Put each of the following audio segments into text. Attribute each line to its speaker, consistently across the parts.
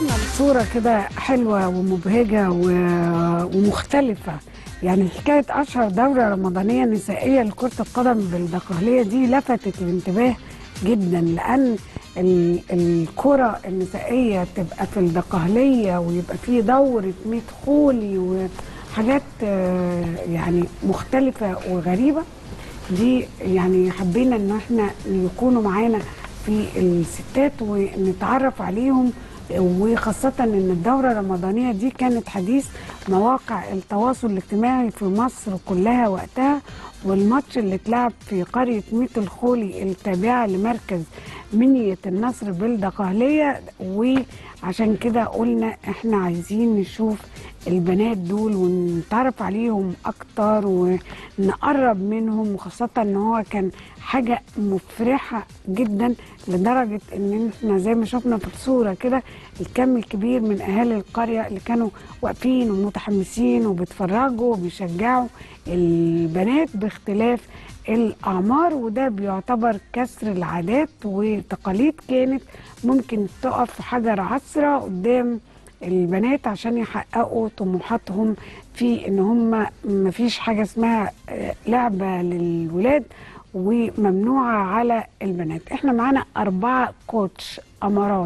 Speaker 1: شفنا الصورة كده حلوة ومبهجة و- ومختلفة يعني حكاية أشهر دورة رمضانية نسائية لكرة القدم بالدقهلية دي لفتت الانتباه جدا لأن ال- الكرة النسائية تبقى في الدقهلية ويبقى فيه دورة ميت خولي وحاجات آه، يعني مختلفة وغريبة دي يعني حبينا ان احنا يكونوا معانا في الستات ونتعرف عليهم وخاصة ان الدورة الرمضانية دي كانت حديث مواقع التواصل الاجتماعي في مصر كلها وقتها والماتش اللي اتلعب في قرية ميت الخولي التابعة لمركز منية النصر بالدقهلية وعشان كده قلنا احنا عايزين نشوف البنات دول ونتعرف عليهم اكتر ونقرب منهم وخاصة ان هو كان حاجة مفرحة جدا لدرجة ان احنا زي ما شفنا في الصورة كده الكم الكبير من اهالي القرية اللي كانوا واقفين ومتحمسين وبيتفرجوا وبيشجعوا البنات باختلاف الاعمار وده بيعتبر كسر العادات وتقاليد كانت ممكن تقف حجر عثرة قدام البنات عشان يحققوا طموحاتهم في ان هم مفيش حاجه اسمها آه، لعبه للولاد وممنوعه على البنات احنا معانا اربعه كوتش امارات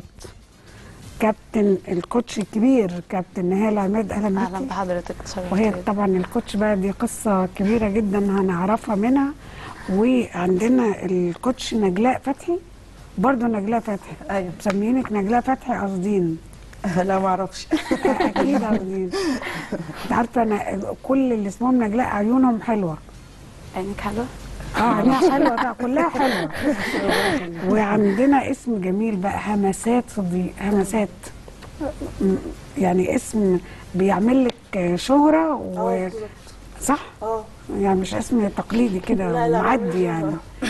Speaker 1: كابتن الكوتش الكبير كابتن نهال عماد اهلا
Speaker 2: اهلا
Speaker 1: بيكي
Speaker 2: بحضرتك
Speaker 1: وهي
Speaker 2: اتشرفت
Speaker 1: طبعا الكوتش بقى دي قصه كبيره جدا هنعرفها منها وعندنا الكوتش نجلاء فتحي برضه نجلاء فتحي
Speaker 3: ايوه
Speaker 1: مسميينك نجلاء فتحي قاصدين
Speaker 3: لا ما اعرفش
Speaker 1: اكيد قاصدين انت عارفه انا كل اللي اسمهم نجلاء عيونهم حلوه
Speaker 2: عينك حلوه
Speaker 1: اه عينيها حلوه ده كلها حلوه وعندنا اسم جميل بقى همسات صديق همسات م- يعني اسم بيعمل لك شهره و صح
Speaker 3: اه
Speaker 1: يعني مش اسم تقليدي كده
Speaker 3: لا، لا.
Speaker 1: معدي يعني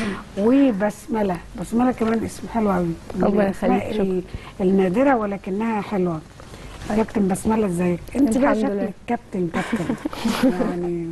Speaker 1: وبسمله بسمله كمان اسم حلو قوي
Speaker 4: ربنا يخليك، شكرا.
Speaker 1: النادره ولكنها حلوه كابتن بسمله ازيك انت بقى
Speaker 4: الحمد لله.
Speaker 1: شكلك كابتن كابتن يعني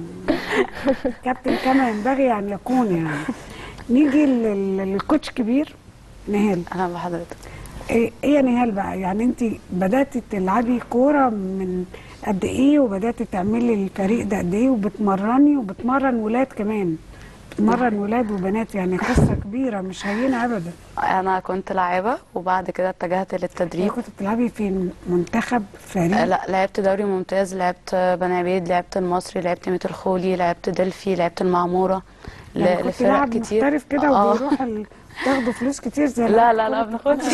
Speaker 1: كابتن كما ينبغي ان يكون يعني نيجي لل- للكوتش كبير نهال
Speaker 2: اهلا بحضرتك
Speaker 1: ايه إيه يا نهال بقى يعني انت بداتي تلعبي كوره من قد ايه وبداتي تعملي الفريق ده قد ايه وبتمرني وبتمرن ولاد كمان بتمرن ولاد وبنات يعني قصه كبيره مش هينه ابدا
Speaker 2: انا كنت لاعبه وبعد كده اتجهت للتدريب
Speaker 1: كنت بتلعبي في منتخب فريق
Speaker 2: آه، لا لعبت دوري ممتاز لعبت بني عبيد لعبت المصري لعبت ميت الخولي لعبت دلفي لعبت المعموره ل-
Speaker 1: يعني كنت
Speaker 2: لفرق
Speaker 1: لاعب
Speaker 2: كتير
Speaker 1: محترف كده
Speaker 2: آه.
Speaker 1: وبيروح ال... تاخدوا فلوس كتير زي
Speaker 2: لا
Speaker 1: لعب
Speaker 2: لا لا
Speaker 1: كرة
Speaker 2: بناخدش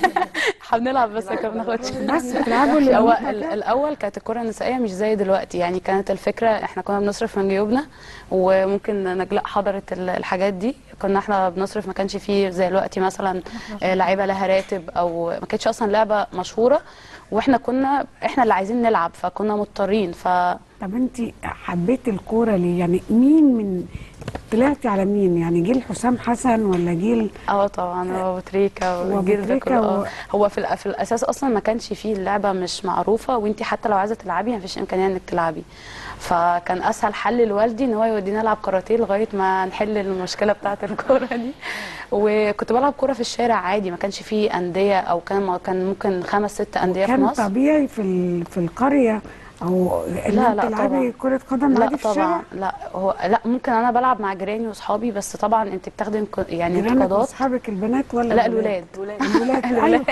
Speaker 2: احنا بنلعب بس ما بناخدش
Speaker 1: بس بتلعبوا اللي
Speaker 2: هو
Speaker 1: هم
Speaker 2: ال-
Speaker 1: كده؟
Speaker 2: الاول كانت الكره النسائيه مش زي دلوقتي يعني كانت الفكره احنا كنا بنصرف من جيوبنا وممكن نجلاء حضرت ال- الحاجات دي كنا احنا بنصرف ما كانش فيه زي دلوقتي مثلا آه، لعيبه لها راتب او ما كانتش اصلا لعبه مشهوره واحنا كنا احنا اللي عايزين نلعب فكنا مضطرين ف
Speaker 1: طب انت حبيتي الكوره ليه يعني مين من طلعتي على مين يعني جيل حسام حسن ولا جيل
Speaker 2: اه طبعا هو بوتريكا
Speaker 1: وأبو
Speaker 2: والجيل ده
Speaker 1: تريكة
Speaker 2: كله
Speaker 1: و-
Speaker 2: اه هو في الأ- في الاساس اصلا ما كانش فيه اللعبه مش معروفه وانت حتى لو عايزه تلعبي ما فيش امكانيه انك تلعبي فكان اسهل حل لوالدي ان هو يودينا العب كاراتيه لغايه ما نحل المشكله بتاعه الكوره دي وكنت بلعب كوره في الشارع عادي ما كانش فيه انديه او كان كان ممكن خمس ست انديه في
Speaker 1: كان
Speaker 2: مصر
Speaker 1: طبيعي في ال- في القريه او ان
Speaker 2: لا،
Speaker 1: انت
Speaker 2: لا
Speaker 1: تلعبي
Speaker 2: طبعا.
Speaker 1: كره قدم
Speaker 2: لا
Speaker 1: عادي في الشارع
Speaker 2: طبعا لا هو لا ممكن انا بلعب مع جيراني واصحابي بس طبعا انت بتاخدي انك- يعني
Speaker 1: جيرانك
Speaker 2: انتقادات
Speaker 1: واصحابك البنات ولا
Speaker 2: لا الولاد
Speaker 1: الولاد ايوه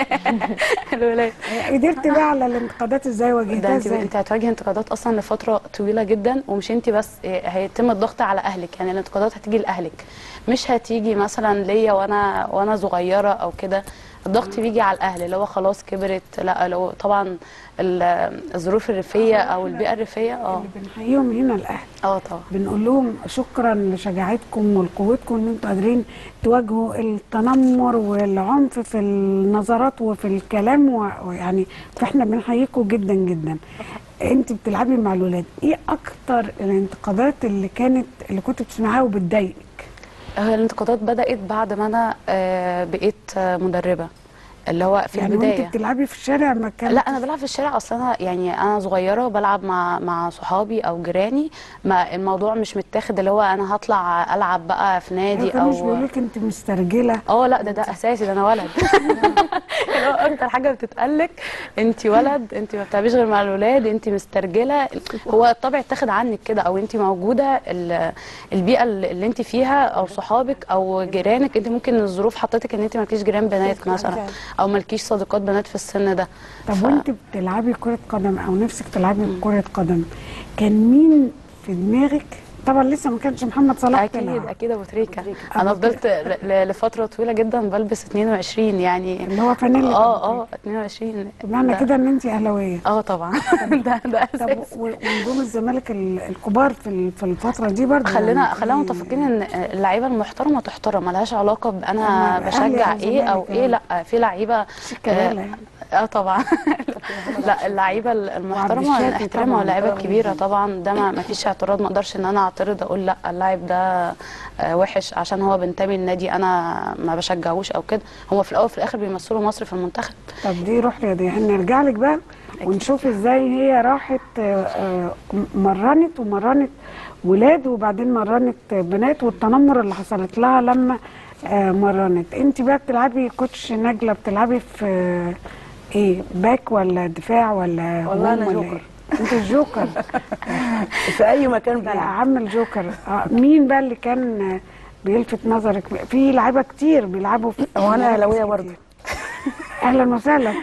Speaker 2: الولاد
Speaker 1: قدرت بقى على الانتقادات ازاي
Speaker 2: ده
Speaker 1: واجهتها
Speaker 2: انت
Speaker 1: ازاي
Speaker 2: انت هتواجهي انتقادات اصلا لفتره طويله جدا ومش انت بس اه، هيتم الضغط على اهلك يعني الانتقادات هتيجي لاهلك مش هتيجي مثلا ليا وانا وانا صغيره او كده الضغط بيجي على الاهل اللي هو خلاص كبرت لا لو طبعا ال- الظروف الريفيه او البيئه الريفيه اه
Speaker 1: اللي بنحييهم هنا الاهل
Speaker 2: اه طبعا
Speaker 1: بنقول لهم شكرا لشجاعتكم ولقوتكم ان انتوا قادرين تواجهوا التنمر والعنف في النظرات وفي الكلام و- ويعني فاحنا بنحييكم جدا جدا انت بتلعبي مع الولاد ايه اكتر الانتقادات اللي كانت اللي كنت بتسمعها وبتضايقك
Speaker 2: هي الانتقادات بدات بعد ما انا آه، بقيت آه، مدربه اللي هو في
Speaker 1: يعني وانت
Speaker 2: البدايه
Speaker 1: بتلعبي في الشارع ما كان
Speaker 2: لا انا بلعب في الشارع اصلا انا يعني انا صغيره بلعب مع مع صحابي او جيراني ما الموضوع مش متاخد اللي هو انا هطلع العب بقى في نادي
Speaker 1: كانوا مش
Speaker 2: او
Speaker 1: بيقولوا لك انت مسترجله
Speaker 2: اه لا ده ده اساسي ده انا ولد اللي هو اكتر حاجه بتتقالك انت ولد انت ما بتلعبيش غير مع الولاد انت مسترجله هو الطبع اتاخد عنك كده او انت موجوده ال- البيئه اللي اللي انت فيها او صحابك او جيرانك انت ممكن الظروف حطتك ان انت مالكيش جيران بنات مثلا او مالكيش صديقات بنات في السن ده
Speaker 1: طب وانت بتلعبي كرة قدم او نفسك تلعبي كرة قدم كان مين في دماغك طبعا لسه ما كانش محمد صلاح
Speaker 2: اكيد
Speaker 1: طلع
Speaker 2: اكيد ابو تريكه انا فضلت ل- ل- لفتره طويله جدا بلبس 22 يعني
Speaker 1: اللي هو فانيلا
Speaker 2: اه اه 22
Speaker 1: معنى
Speaker 2: ده-
Speaker 1: كده ان انت اهلاويه
Speaker 2: اه طبعا ده ده
Speaker 1: طب
Speaker 2: اساسي
Speaker 1: و- ونجوم الزمالك ال- الكبار في ال- في الفتره دي برضه
Speaker 2: خلينا
Speaker 1: يعني
Speaker 2: خلينا
Speaker 1: في-
Speaker 2: متفقين ان اللعيبه المحترمه تحترم ملهاش علاقه بانا
Speaker 1: أما
Speaker 2: بشجع
Speaker 1: الأهلي أو
Speaker 2: ايه او
Speaker 1: الزمالك
Speaker 2: ايه لا في لعيبه
Speaker 1: شيكابالا يعني.
Speaker 2: اه طبعا لا اللعيبه
Speaker 1: وعبد
Speaker 2: المحترمه
Speaker 1: الشافي
Speaker 2: نحترمها
Speaker 1: طبعاً.
Speaker 2: واللعيبه الكبيره طبعا ده ما ما فيش اعتراض ما اقدرش ان انا اعترض اقول لا اللاعب ده آه، وحش عشان هو بينتمي لنادي انا ما بشجعوش او كده هو في الاول وفي الاخر بيمثلوا مصر في المنتخب
Speaker 1: طب دي روح رياضيه هنرجع لك بقى ونشوف ازاي هي راحت آه، آه، مرنت ومرنت ولاد وبعدين مرنت بنات والتنمر اللي حصلت لها لما آه، مرنت انت بقى بتلعبي كوتش نجله بتلعبي في آه، ايه باك ولا دفاع ولا
Speaker 3: والله أنا
Speaker 1: هجوم ولا
Speaker 3: جوكر.
Speaker 1: إيه؟ انت الجوكر
Speaker 3: في اي مكان
Speaker 1: لا
Speaker 3: بلعب
Speaker 1: عم الجوكر آه، مين بقى اللي كان آه، بيلفت نظرك في لعيبه كتير بيلعبوا في
Speaker 3: هو انا اهلاويه
Speaker 1: كتير.
Speaker 3: برضه
Speaker 1: اهلا وسهلا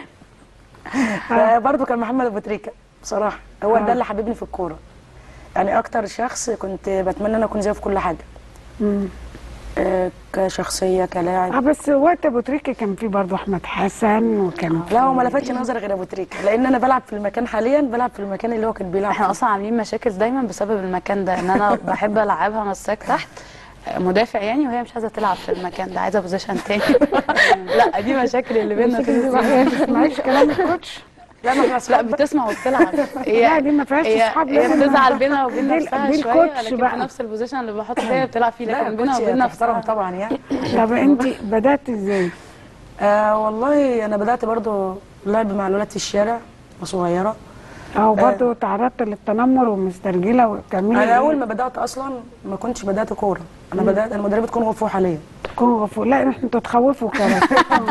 Speaker 3: فبرضه كان محمد ابو تريكه بصراحه هو
Speaker 1: آه.
Speaker 3: ده اللي حببني في الكوره يعني اكتر شخص كنت بتمنى ان اكون زيه في كل حاجه
Speaker 1: مم.
Speaker 3: آه، كشخصيه كلاعب
Speaker 1: اه بس وقت ابو تريكه كان في برضه احمد حسن وكان في
Speaker 3: لا هو ما لفتش نظري غير ابو تريكه لان انا بلعب في المكان حاليا بلعب في المكان اللي هو كان بيلعب
Speaker 2: احنا
Speaker 3: فيه.
Speaker 2: اصلا عاملين مشاكل دايما بسبب المكان ده ان انا بحب العبها مساك تحت مدافع يعني وهي مش عايزه تلعب في المكان ده عايزه بوزيشن تاني لا دي مشاكل اللي بينا في
Speaker 1: ما تسمعيش كلام الكوتش
Speaker 3: لا ما احنا
Speaker 2: لا
Speaker 3: أصحاب بقى.
Speaker 2: بتسمع وبتلعب هي
Speaker 1: لا، دي ما فيهاش
Speaker 2: هي,
Speaker 1: أصحاب،
Speaker 2: هي
Speaker 1: لازم-
Speaker 2: بتزعل بينها وبين
Speaker 1: دي-
Speaker 2: نفسها
Speaker 1: دي
Speaker 2: شويه
Speaker 1: الكوتش
Speaker 2: لكن
Speaker 1: بقى.
Speaker 2: في نفس البوزيشن اللي بحط فيها بتلعب فيه
Speaker 3: لا
Speaker 2: لكن بينها
Speaker 3: الكوتش
Speaker 2: وبين
Speaker 3: تحترم
Speaker 2: نفسها
Speaker 3: طبعا يعني
Speaker 1: طب انت بدات ازاي؟
Speaker 3: آه والله انا بدات برضه لعب مع الولاد في الشارع وصغيره
Speaker 1: او برضه تعرضت للتنمر ومسترجله وبتعملي
Speaker 3: انا اول ما بدات اصلا ما كنتش بدات كوره انا بدات انا مدربه كونغ فو حاليا
Speaker 1: تكون غفور لا انتوا تخوفوا كمان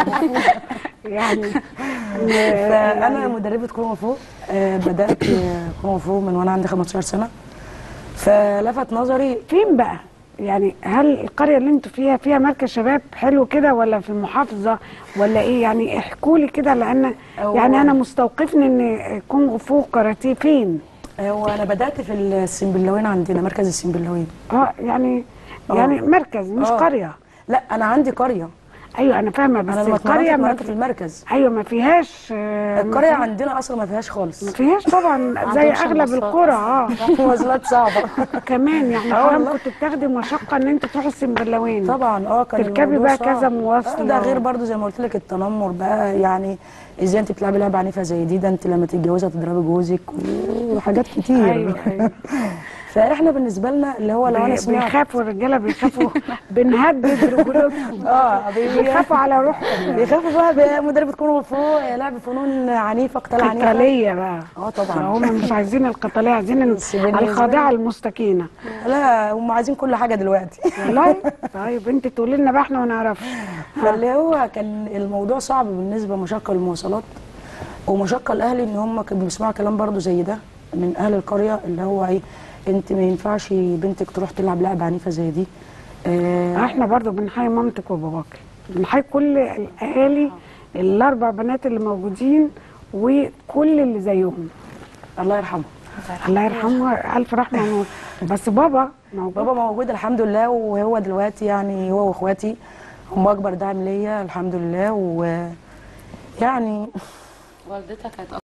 Speaker 1: يعني
Speaker 3: فانا مدربه كونغ فو آه، بدات آه، كونغ فو من وانا عندي 15 سنه فلفت نظري
Speaker 1: فين بقى؟ يعني هل القريه اللي انتوا فيها فيها مركز شباب حلو كده ولا في المحافظه ولا ايه؟ يعني احكوا لي كده لان
Speaker 3: هو-
Speaker 1: يعني انا مستوقفني ان كونغ فو كاراتيه فين؟
Speaker 3: هو انا بدات في السنبلاوين عندنا مركز السنبلاوين
Speaker 1: اه يعني يعني مركز مش
Speaker 3: آه.
Speaker 1: قريه
Speaker 3: لا انا عندي قريه
Speaker 1: ايوه انا فاهمه بس
Speaker 3: انا لما
Speaker 1: القريه
Speaker 3: اتمرنت
Speaker 1: ما
Speaker 3: اتمرنت في المركز
Speaker 1: ايوه ما فيهاش آه،
Speaker 3: القريه
Speaker 1: ما
Speaker 3: عندنا اصلا ما فيهاش خالص
Speaker 1: ما فيهاش طبعا زي
Speaker 2: عندهمش
Speaker 1: اغلب
Speaker 2: مواصلات
Speaker 1: القرى اه
Speaker 3: مواصلات صعبه
Speaker 1: كمان يعني
Speaker 3: آه
Speaker 1: حرام
Speaker 3: والله.
Speaker 1: كنت بتاخدي مشقه ان انت تروحي السنبلاوين
Speaker 3: طبعا اه كان
Speaker 1: تركبي
Speaker 3: الموضوع
Speaker 1: بقى
Speaker 3: صعب.
Speaker 1: كذا مواصلة.
Speaker 3: آه، ده غير برضو زي ما قلت لك التنمر بقى يعني ازاي انت بتلعبي لعبه عنيفه زي دي ده انت لما تتجوزي هتضربي جوزك وحاجات كتير
Speaker 1: ايوه ايوه
Speaker 3: فاحنا بالنسبه لنا اللي هو لو انا
Speaker 1: بي-
Speaker 3: سمعت
Speaker 1: بيخافوا الرجاله بيخافوا بنهدد رجولتهم
Speaker 3: اه بي-
Speaker 1: بيخافوا على روحهم
Speaker 3: بيخافوا بقى بمدربه كونغ فو لعب فنون عنيفه قتال عنيف
Speaker 1: قتاليه بقى
Speaker 3: اه طبعا
Speaker 1: هم مش عايزين القتاليه عايزين ال-
Speaker 3: بس بالنسبة
Speaker 1: الخاضعه
Speaker 3: لي-
Speaker 1: المستكينه
Speaker 3: لا هم عايزين كل حاجه دلوقتي
Speaker 1: والله طيب انت تقولي لنا بقى احنا ما نعرفش
Speaker 3: فاللي هو كان الموضوع صعب بالنسبه مشقه للمواصلات ومشقه الاهلي ان هم كانوا بيسمعوا كلام برضو زي ده من اهل القريه اللي هو ايه انت ما ينفعش بنتك تروح تلعب لعبه عنيفه زي دي آه
Speaker 1: احنا برضو بنحيي مامتك وباباك بنحيي كل الاهالي الاربع بنات اللي موجودين وكل اللي زيهم
Speaker 3: الله يرحمه
Speaker 1: الله يرحمه الف رحمه ونور بس بابا موجود
Speaker 3: بابا موجود الحمد لله وهو دلوقتي يعني هو واخواتي هم اكبر دعم ليا الحمد لله ويعني
Speaker 2: والدتها كانت